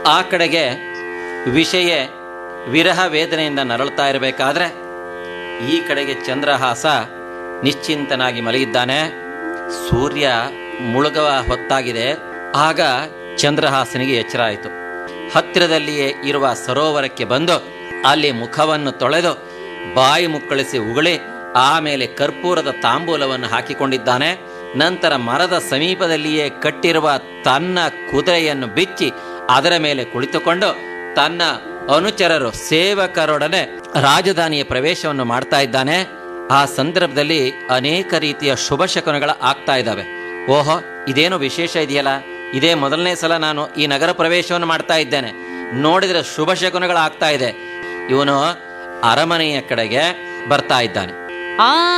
ಆ ಕಡೆಗೆ ವಿಷಯ ವಿರಹ ವೇದನೆಯಿಂದ ನರಳುತ್ತಾ ಇರಬೇಕಾದ್ರೆ ಈ ಕಡೆಗೆ ಚಂದ್ರಹಾಸ ನಿಶ್ಚಿಂತನಾಗಿ ಮಲಗಿದ್ದಾನೆ ಸೂರ್ಯ ಮುಳುಗುವ ಹೊತ್ತಾಗಿದೆ ಆಗ ಚಂದ್ರಹಾಸನಿಗೆ ಎಚ್ಚರ ಆಯಿತು ಹತ್ತಿರದಲ್ಲಿಯೇ ಇರುವ ಸರೋವರಕ್ಕೆ ಬಂದು ಅಲ್ಲಿ ಮುಖವನ್ನು ತೊಳೆದು ಬಾಯಿ ಮುಕ್ಕಳಿಸಿ ಉಗುಳಿ ಆಮೇಲೆ ಕರ್ಪೂರದ ತಾಂಬೂಲವನ್ನು ಹಾಕಿಕೊಂಡಿದ್ದಾನೆ ನಂತರ ಮರದ ಸಮೀಪದಲ್ಲಿಯೇ ಕಟ್ಟಿರುವ ತನ್ನ ಕುದುರೆಯನ್ನು ಬಿಚ್ಚಿ ಅದರ ಮೇಲೆ ಕುಳಿತುಕೊಂಡು ತನ್ನ ಅನುಚರರು ಸೇವಕರೊಡನೆ ರಾಜಧಾನಿಯ ಪ್ರವೇಶವನ್ನು ಮಾಡ್ತಾ ಇದ್ದಾನೆ ಆ ಸಂದರ್ಭದಲ್ಲಿ ಅನೇಕ ರೀತಿಯ ಶುಭ ಶಕುನಗಳ ಆಗ್ತಾ ಇದ್ದಾವೆ ಓಹೋ ಇದೇನು ವಿಶೇಷ ಇದೆಯಲ್ಲ ಇದೇ ಮೊದಲನೇ ಸಲ ನಾನು ಈ ನಗರ ಪ್ರವೇಶವನ್ನು ಮಾಡ್ತಾ ಇದ್ದೇನೆ ನೋಡಿದ್ರೆ ಶುಭ ಶಕುನಗಳು ಆಗ್ತಾ ಇದೆ ಇವನು ಅರಮನೆಯ ಕಡೆಗೆ ಬರ್ತಾ ಇದ್ದಾನೆ ಆ